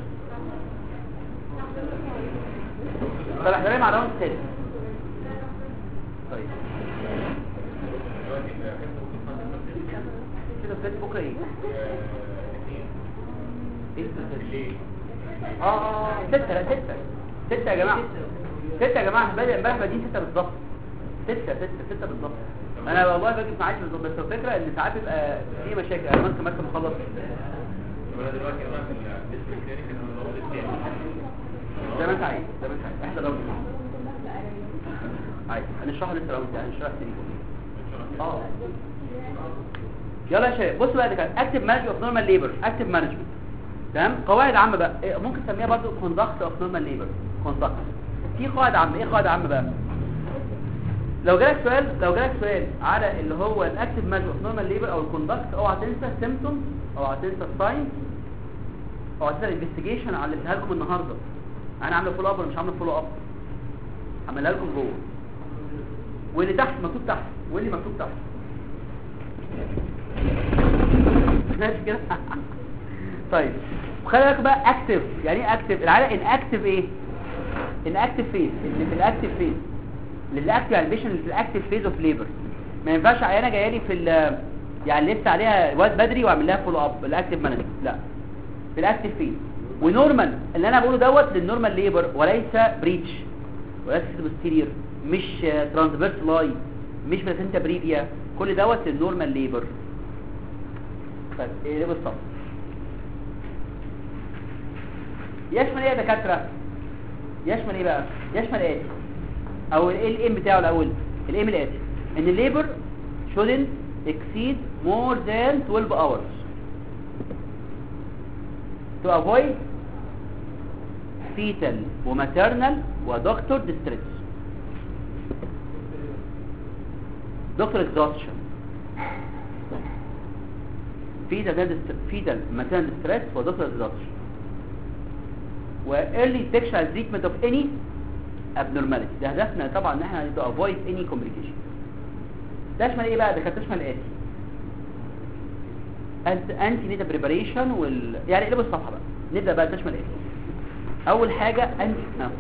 طب احنا رايح مع الراوند الثالث طيب كده بجد بكره ايه ليه؟ اه اه ستة لا ستة ستة يا جماعة ستة يا جماعة بدأ امبارح بادين ستة بالظبط ستة ستة ستة بالظبط انا والله باجي معاك بالظبط بس الفكرة ان ساعات بيبقى في مشاكل انا ممكن ممكن مخلص ولا دلوقتي انا في الاسم الكلينيك انا الراوند الثاني زي ما انت عايز زي ما انت عايز احنا راوند عايز هنشرح لسه راوند يعني هنشرح تاني اه يلا يا شباب بصوا بقى ده كان اكتف مانجمنت اوف نورمال ليبر اكتف مانجمنت تمام قواعد عامه بقى إيه، ممكن تسميها برضو كوندكت اوف نورمال ليبر كوندكت في قواعد عامه ايه قواعد عامه بقى لو جالك سؤال لو جالك سؤال على اللي هو الاكتف مانجمنت اوف نورمال ليبر او الكوندكت اوعى تنسى سيمبتومز اوعى تنسى الساينز اوعى تنسى الانفستيجيشن على اللي اديها لكم النهارده انا عامله فولو اب ولا مش عامله فولو اب عاملها لكم جوه واللي تحت مكتوب تحت واللي مكتوب تحت ماشي كده طيب وخلي بالك بقى اكتف يعني ايه اكتف العاده ان اكتف ايه ان اكتف فيز اللي في الاكتف فيز للاكتف يعني البيشن اللي في الاكتف فيز اوف ليبر ما ينفعش عيانه جايه لي في ال- يعني لسه عليها واد بدري واعمل لها فولو اب الاكتف مانجمنت لا في الاكتف فيز ونورمال اللي انا بقوله دوت للنورمال ليبر وليس بريتش وليس بوستيرير مش ترانسفيرس لاي مش بلاسنتا بريفيا كل دوت للنورمال ليبر طيب ايه ليه بالظبط يشمل ايه يا دكاتره يشمل ايه بقى يشمل ايه او ايه الام بتاعه الاول الام الاتي ان الليبر shouldn't exceed more than 12 hours to avoid fetal وmaternal ودكتور distress دكتور exhaustion fetal fetal maternal distress ودكتور exhaustion و early sexual treatment of any abnormality ده هدفنا طبعا ان احنا to avoid any complication ده يشمل ايه بقى ده كانت تشمل الاتي انتي نيتا بريباريشن وال يعني اقلبوا الصفحه بقى نبدا بقى تشمل ايه اول حاجه انتي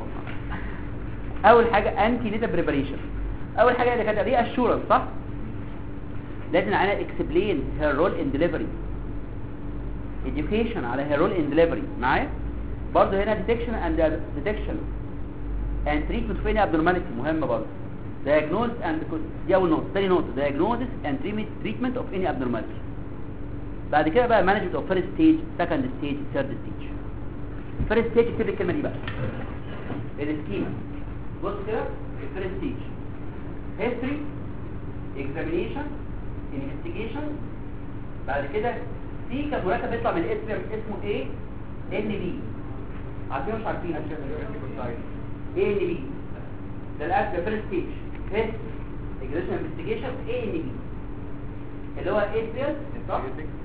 اول حاجه انتي نيتا بريباريشن اول حاجه اللي كانت دي اشورنس صح لازم انا اكسبلين هير رول ان ديليفري education على هير رول ان ديليفري معايا برضه هنا detection and detection and treatment for any abnormality مهمه برضه diagnose and دي اول نقطه ثاني نقطه diagnosis and treatment treatment of any abnormality بعد كده بقى management of first stage second stage third stage first stage اكتب لي الكلمه دي بقى السكيما بص كده الفيرست ستيج history examination investigation بعد كده في كان مركب بيطلع من الاسم اسمه ايه ان بي عارفين مش عارفين ايه ان بي ده الاكت فيرست ستيج هيست اكزيشن انفستيجيشن ايه ان بي اللي هو اسبيال صح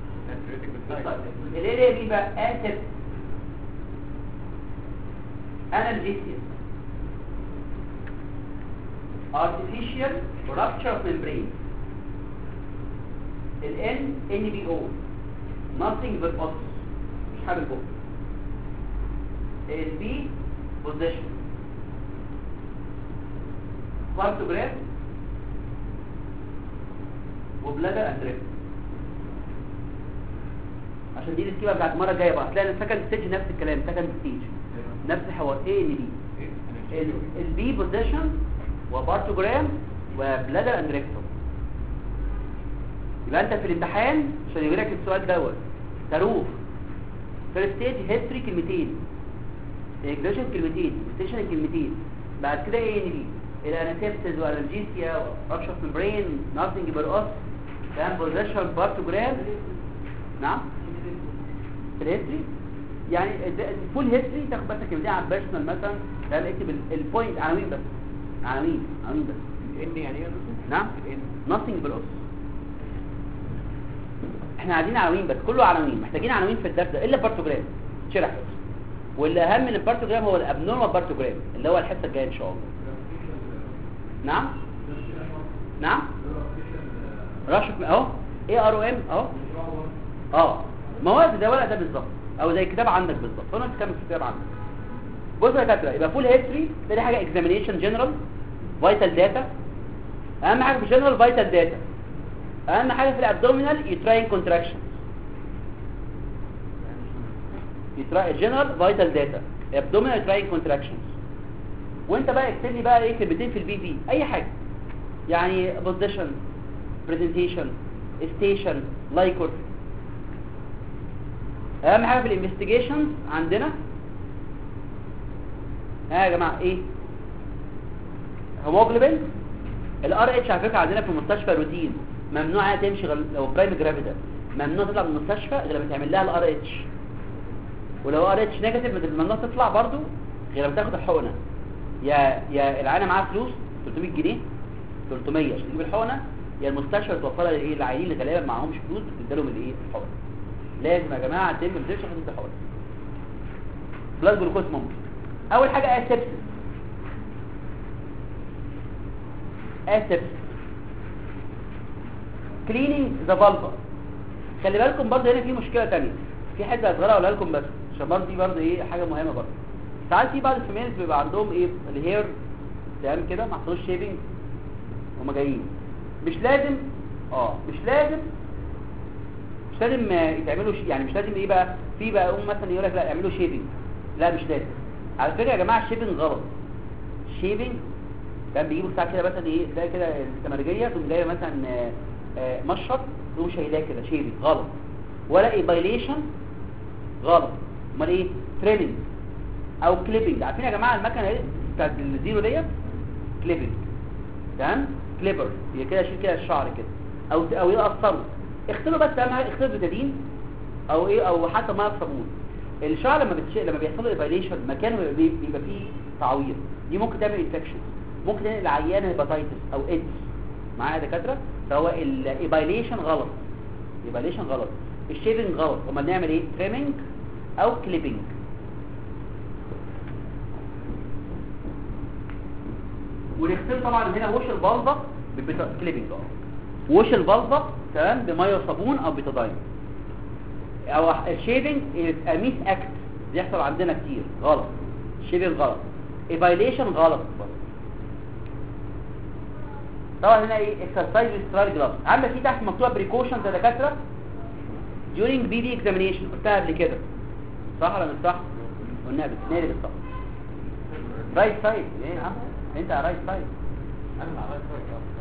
اللي هي بي بقى اسف analgesia artificial rupture of membrane ال N NBO nothing but us مش حابب بق ال B position partogram وبلادر and rib عشان دي السكيمه بتاعت المره الجايه بقى هتلاقي السكند ستيج نفس الكلام سكند ستيج نفس الحوار ايه ان بي البي بوزيشن وبارتوجرام وبلادر اند ريكتوم يبقى انت في الامتحان عشان يجي لك السؤال دوت تروف فيرست ستيج هيستوري كلمتين اكزيشن كلمتين ستيشن كلمتين بعد كده ايه ان بي الاناسيبسز والانجيسيا رابشر ممبرين ناثينج بر اس كان بوزيشن بارتوجرام نعم في الهيستوري يعني الفول هيستوري تاخد بس كلمتين على البيرسونال مثلا ده اكتب البوينت عناوين بس عناوين عناوين بس الان يعني ايه يا دكتور؟ نعم الان nothing بالقص احنا عايزين عناوين بس كله عناوين محتاجين عناوين في الدرس ده الا البارتوجرام شرح بس واللي اهم من البارتوجرام هو الابنورمال بارتوجرام اللي هو الحصه الجايه ان شاء الله نعم نعم رشف اهو ايه ار او ام اهو اه ما هو ده ولا ده بالظبط او زي الكتاب عندك بالظبط فانا كام الكتاب عندك بص يا دكاتره يبقى فول هيستوري تاني حاجه اكزامينيشن جنرال فايتال داتا اهم حاجه في الجنرال فايتال داتا اهم حاجه في الابدومينال يوتراين كونتراكشن جنرال فايتال داتا ابدومينال يوتراين كونتراكشنز وانت بقى اكتب لي بقى ايه كلمتين في البي في اي حاجه يعني بوزيشن برزنتيشن ستيشن لايكور اهم حاجه في الانفستيجيشنز عندنا ها يا جماعه ايه هيموجلوبين الار اتش على فكره عندنا في المستشفى روتين ممنوع انها تمشي غير لو برايم جرافيدا ممنوع تطلع من المستشفى غير لما تعمل لها الار اتش ولو ار اتش نيجاتيف ممنوع تطلع برضو غير لما تاخد الحقنه يا يا العيانه معاها فلوس 300 جنيه 300 عشان تجيب الحقنه يا المستشفى توفرها لايه العيانين اللي غالبا معاهمش فلوس بتديلهم الايه الحقنه لازم يا جماعه تم ما تنساش تاخد الحقنه بلاد جلوكوز ممكن اول حاجه اسبسس اسبسس كليننج ذا فالفا خلي بالكم برضه هنا في مشكله ثانيه في حته هصغرها اقولها لكم بس عشان برضه دي برضه ايه حاجه مهمه برضه ساعات في بعض الفيميلز بيبقى عندهم ايه الهير تمام كده ما حصلوش شيبنج هما جايين مش لازم اه مش لازم مش لازم آه، يتعملوا شي يعني مش لازم ايه بقى في بقى يقوم مثلا يقول لك لا اعملوا شيبنج لا مش لازم على فكره يا جماعه الشيبنج غلط الشيبنج كان بيجيبوا ساعات كده مثلا ايه تلاقي كده التمرجيه تقوم جايه مثلا آه، آه، مشط تقوم شايلاه كده شيبنج غلط ولا ايبايليشن غلط امال ايه تريمنج او كليبنج عارفين يا جماعه المكنه ايه بتاعت الزيرو ديت كليبنج تمام كليبر هي كده شيل كده الشعر كده او او يقصره اغسله بس اهم حاجه اغسله بتدين او ايه او حتى ميه بصابون الشعر لما بتش... لما بيحصل له ايبايليشن مكانه بيبقى بيبقى فيه تعويض دي ممكن تعمل انفكشن ممكن تنقل العيان هيباتايتس او ايدز معايا يا دكاتره فهو الايبايليشن غلط ايبايليشن غلط الشيفنج غلط امال نعمل ايه تريمنج او كليبنج ونغسل طبعا هنا وش البلطه كليبنج اه وش البلطه تمام بميه وصابون او بتداين او الشيفنج ميس اكت بيحصل عندنا كتير غلط الشيفنج غلط ايفايليشن غلط برضه. طبعا هنا ايه اكسرسايز سترايل جلاس عامله في تحت مكتوبه بريكوشنز يا دكاتره during BD examination قلتها قبل كده صح ولا مش صح قلناها بس نقلب الصح رايت سايد ايه يا عم انت على رايت سايد انا مع رايك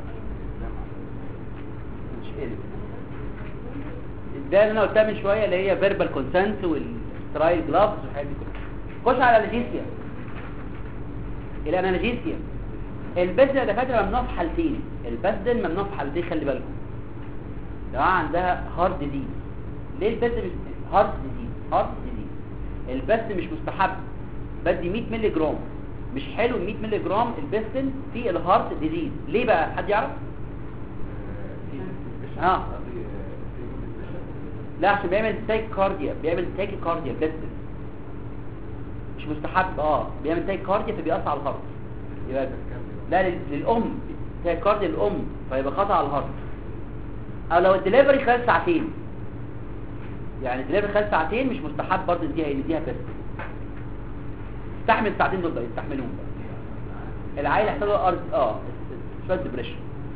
مش قلب ده اللي انا قلتها من شويه اللي هي فيربال كونسنت والسترايل جلافز والحاجات دي كلها خش على الانالجيسيا الانالجيسيا البسدن يا دكاتره ممنوع في حالتين البسدن ممنوع في حالتين خلي بالكم لو عندها هارد ديزيز ليه البسدن مش هارد ديزيز هارد ديزيز البسدن مش مستحب بدي 100 مللي جرام مش حلو ال 100 مللي جرام البسدن في الهارت ديزيز ليه بقى حد يعرف اه لا عشان بيعمل تايك كارديا بيعمل تايك كارديا بسدن مش مستحب اه بيعمل تايك كارديا فبيأثر على الهارت يبقى لا لل- للام تايك كارديا للام فيبقى خطر على الهارت او لو الدليفري خلال ساعتين يعني الدليفري خلال ساعتين مش مستحب برضه نديها نديها بس استحمل الساعتين دول بقى يستحملوهم بقى العيل يحصل له ارض اه شويه ديبريشن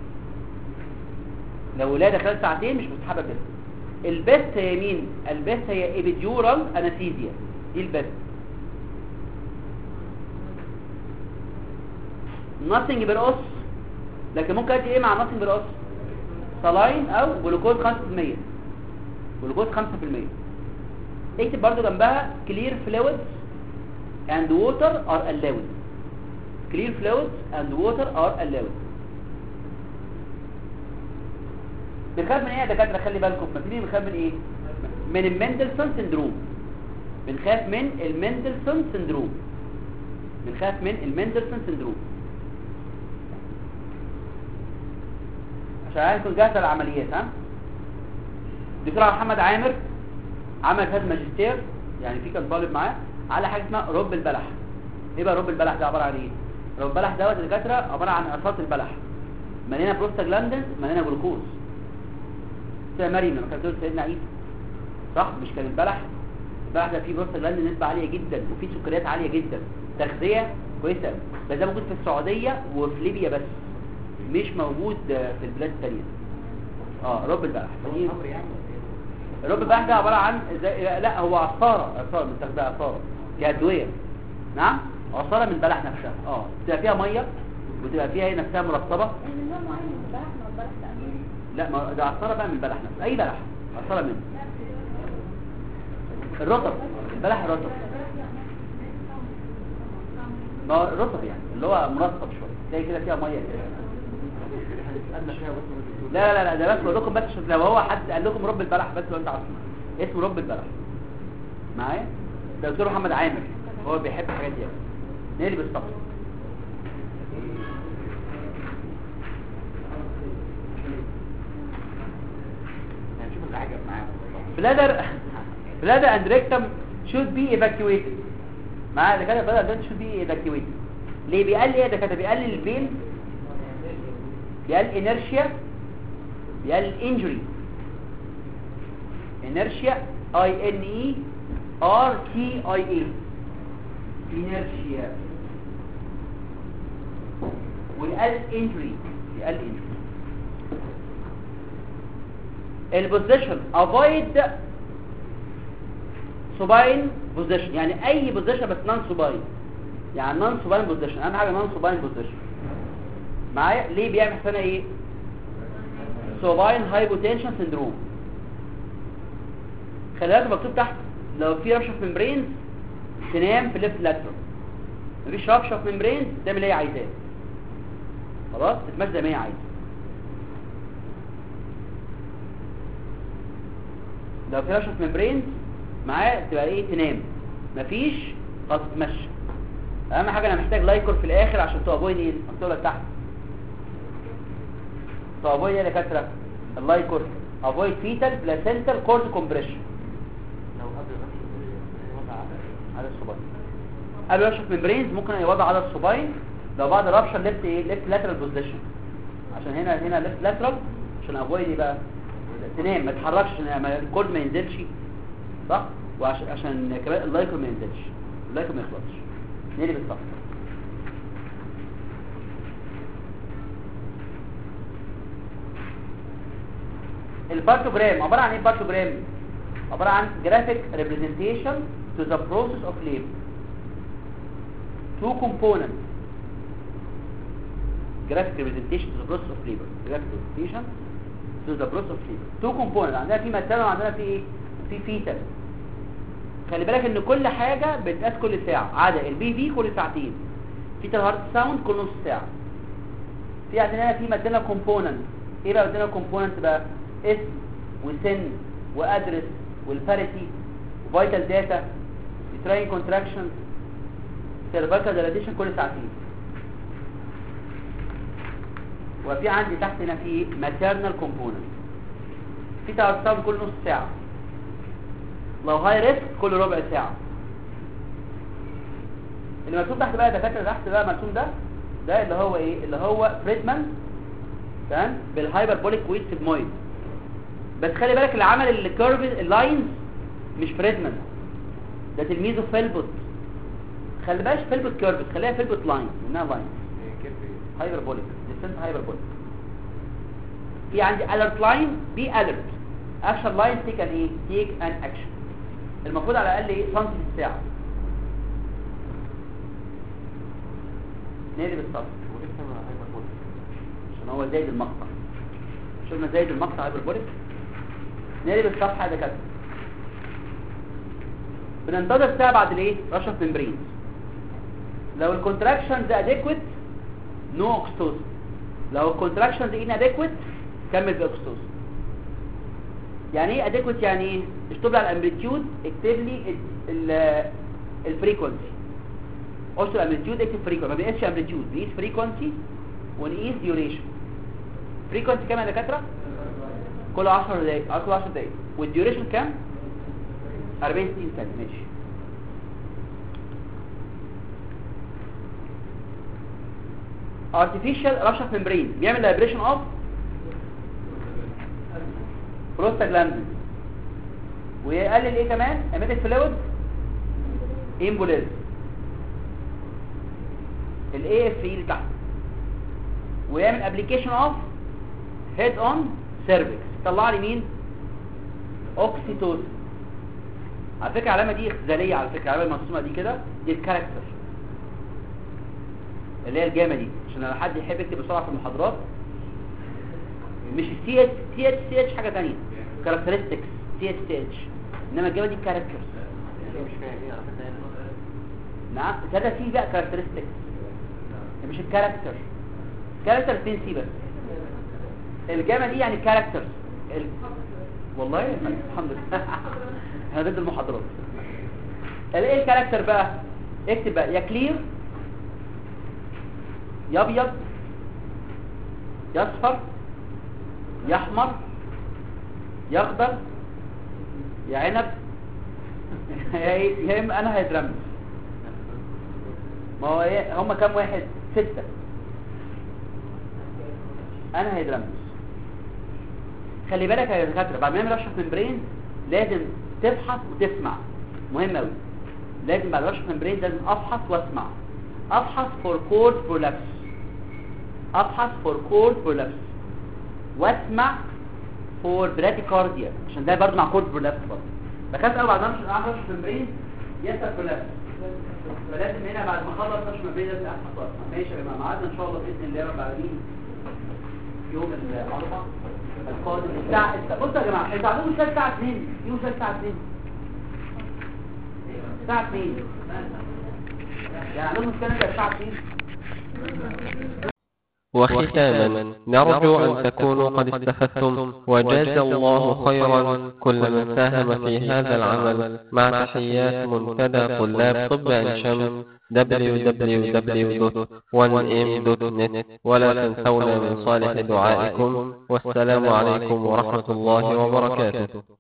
لو ولاده خلال ساعتين مش مستحبه بس البست هي مين البست هي ايبيديورال انستيزيا دي البست ناثينج بالقص لكن ممكن ادي ايه مع ناثينج بالقص سلاين او جلوكوز 5% جلوكوز 5% اكتب برضو جنبها clear fluids and water are allowed clear fluids and water are allowed بنخاف من ايه يا دكاتره خلي بالكم ما بنيجي بنخاف من ايه من المندلسون سندروم بنخاف من المندلسون سندروم بنخاف من المندلسون سندروم عشان يكون جاهزه للعمليات ها دكتور محمد عامر عمل هذا ماجستير يعني في كان طالب معاه على حاجه اسمها رب البلح ايه بقى رب البلح ده عباره عن ايه رب البلح دوت يا دكاتره عباره عن قرصات البلح مليانه بروستاجلاندين مليانه جلوكوز سيدنا مريم لما كانت تقول سيدنا عيسى صح مش كان البلح البلح ده فيه بروستاجلاندين نسبه عاليه جدا وفيه سكريات عاليه جدا تغذيه كويسه أوي. بس ده موجود في السعوديه وفي ليبيا بس مش موجود في البلاد الثانيه اه رب البلح فدي الرب البلح ده عباره عن زي لا هو عصاره عصاره بنستخدمها عصاره كادويه نعم عصاره من البلح نفسها اه بتبقى فيها ميه وتبقى فيها هي نفسها مرطبه يعني من نوع معين من البلح ما البلح تأمين لا ما ده عصاره بقى من البلح نفسه اي بلح عصاره منه الرطب البلح الرطب ما هو الرطب يعني اللي هو مرطب شويه تلاقي كده فيها ميه كده لا لا لا ده بس بقول لكم بس عشان لو هو حد قال لكم رب البلح بس لو انت عارفين اسمه رب البلح معايا ده دكتور محمد عامر هو بيحب الحاجات دي أوي. نقلب الصف هنشوف اللي عجب معانا bladder bladder and rectum should be evacuated معايا ده كده bladder and rectum should be evacuated ليه بيقلل ايه ده كده بيقلل البين بيقلل inertia بيقلل injury inertia I N E R T I A inertia ويقلل injury يقلل injury البوزيشن avoid سوباين بوزيشن يعني اي بوزيشن بس نون سوباين يعني نون سوباين بوزيشن اهم حاجه نون سوباين بوزيشن معايا ليه بيعمل سنه ايه سوباين هايبوتنشن سندروم خلي بالك مكتوب تحت لو في ربشه في ممبرينز تنام في ليفت لاترال مفيش ربشه في ممبرينز تعمل اللي هي عايزاه خلاص تتمشى زي ما هي عايزه لو في رشة ممبرين معاه تبقى ايه تنام مفيش خلاص تتمشى اهم حاجه انا محتاج لايكور في الاخر عشان تافويد ايه احط لك تحت تافويد ايه يا دكاتره اللايكور افويد فيتال بلاسنتال كورد كومبريشن لو قبل غسل وضع عدد على الصباين قبل رشة ممبرينز ممكن يوضع على الصباين لو بعد رابشر ليفت ايه ليفت لاترال بوزيشن عشان هنا هنا ليفت لاترال عشان افويد ايه بقى تنام ما تتحركش عشان ما- الكورد ما ينزلش صح وعشان عشان كمان اللايكر ما ينزلش اللايكر ما يخلصش نقلب الصف البارتوجرام عبارة عن ايه البارتوجرام عبارة عن graphic representation to the process of labor two components graphic representation to the process of labor graphic representation to the process of labor two components عندنا في مثلا وعندنا في ايه في فيتال خلي بالك ان كل حاجة بتقاس كل ساعة عادة البي في كل ساعتين فيتال هارت ساوند كل نص ساعة في عندنا في مدينة كومبوننت ايه بقى مدينة كومبوننت بقى اسم وسن وادرس والباريتي وفيتال داتا يتراين كونتراكشن سيرفايكال ديلاتيشن كل ساعتين وفي عندي تحت هنا في ماتيرنال كومبوننت في تعصب كل نص ساعة لو هاي ريسك كل ربع ساعة اللي مكتوب تحت بقى دكاتره تحت بقى مرسوم ده ده اللي هو ايه اللي هو فريدمان تمام بالهايبربوليك ويت سيجمويد بس خلي بالك اللي عمل الكيرف اللاينز مش فريدمان ده تلميذه فيلبوت خلي بالك فيلبوت كيرف خليها فيلبوت لاين انها لاين كيف هايبربوليك ديستنس هايبربوليك في عندي alert line بي alert action line take an ايه take an action المفروض على الاقل ايه سنتي في الساعه نقلب السطر ولسه ما هيبقى عشان هو زايد المقطع شفنا زايد المقطع هايبربوليك نقلب الصفحه ده كده بننتظر ساعه بعد الايه رشف ممبرين لو الكونتراكشنز اديكويت نو اوكستوز لو الكونتراكشنز ان اديكويت كمل باكستوز يعني ايه اديكويت يعني ايه اكتب لي على الامبليتيود اكتب لي الفريكونسي اكتب الامبليتيود اكتب فريكونسي ما بنقيسش امبليتيود بنقيس فريكونسي ونقيس ديوريشن فريكونسي كام يا دكاتره كل 10 دقايق كل 10 دقايق والديوريشن كام 40 60 ثانيه ماشي artificial rupture membrane بيعمل liberation of prostaglandin ويقلل ايه كمان emetic fluid embolism ال AFE اللي تحت ويعمل application of head on cervix طلع لي مين اوكسيتوسن على فكره العلامه دي اختزاليه على فكره العلامه المرسومه دي كده دي الكاركتر اللي هي الجامه دي عشان لو حد يحب يكتب بسرعه في المحاضرات مش السي اتش سي اتش سي اتش حاجه ثانيه كاركترستكس سي اتش سي اتش انما الجامه دي كاركترز مش فاهم ايه على فكره هنا نعم ابتدى فيه بقى كاركترستكس مش الكاركتر كاركتر فين سي بس الجامعة دي يعني كاركترز ال... والله الحمد لله احنا ضد المحاضرات ال- ايه الكاركتر بقى اكتب بقى يا كلير يا ابيض يا اصفر يا احمر يا اخضر يا عنب يا إيه؟ يا اما انا هيترمز ما هو ايه هم كام واحد ستة انا هيدرمز خلي بالك يا دكاتره بعد ما نعمل رشح ممبرين لازم تفحص وتسمع مهم قوي لازم بعد رشح ممبرين لازم افحص واسمع افحص فور كورد برولابس افحص فور كورد برولابس واسمع فور براديكارديا عشان ده برضه مع كورد برولابس برضه بخاف قوي بعد ما امشي اعمل رشح ممبرين يحصل برولابس فلازم هنا بعد ما اخلص رشح ممبرين لازم افحص واسمع ماشي يا جماعه ميعادنا ان شاء الله باذن الله رب العالمين يوم الاربعاء القادم الساعة بصوا يا جماعة انتوا عندكم مشكلة الساعة 2 في مشكلة الساعة 2 الساعة 2 يعني عندكم مشكلة الساعة 2 وختاما نرجو أن تكونوا قد استفدتم وجاز الله خيرا كل من ساهم في هذا العمل مع تحيات منتدى طلاب طب عين شمس www.1m.net ولا تنسونا من صالح دعائكم والسلام عليكم ورحمة الله وبركاته